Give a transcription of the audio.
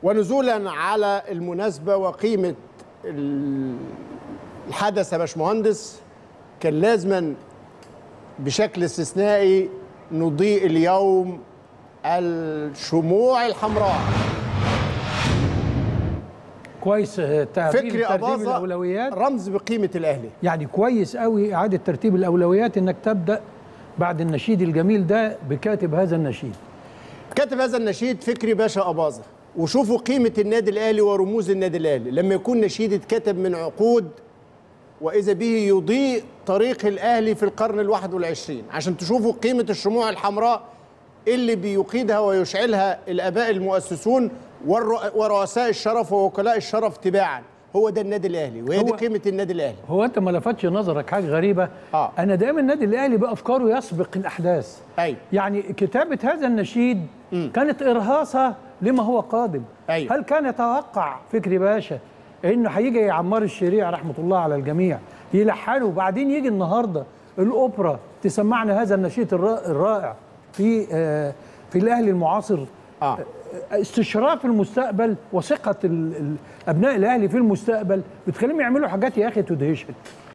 ونزولا على المناسبة وقيمة الحدث يا باشمهندس كان لازما بشكل استثنائي نضيء اليوم الشموع الحمراء كويس آه، تعبير فكري ترتيب أباظة الاولويات رمز بقيمة الأهلي يعني كويس قوي اعاده ترتيب الاولويات انك تبدا بعد النشيد الجميل ده بكاتب هذا النشيد كاتب هذا النشيد فكري باشا أباظة وشوفوا قيمة النادي الأهلي ورموز النادي الأهلي لما يكون نشيد اتكتب من عقود وإذا به يضيء طريق الأهلي في القرن الواحد والعشرين عشان تشوفوا قيمة الشموع الحمراء اللي بيقيدها ويشعلها الآباء المؤسسون والرؤ- ورؤساء الشرف ووكلاء الشرف تباعا هو ده النادي الأهلي وهي دي هو- قيمة النادي الأهلي هو انت ما لفتش نظرك حاجه غريبه آه. انا دايما النادي الاهلي بافكاره يسبق الاحداث أيوة. يعني كتابه هذا النشيد كانت ارهاصه لما هو قادم أيوة. هل كان يتوقع فكري باشا انه هيجي يعمار الشريع رحمه الله على الجميع يلحنه وبعدين يجي النهارده الاوبرا تسمعنا هذا النشيد الرا- الرائع في آه، في الاهلي المعاصر آه. استشراف المستقبل وثقه ال- ال- ابناء الاهلي في المستقبل بتخليهم يعملوا حاجات يا اخي تدهشك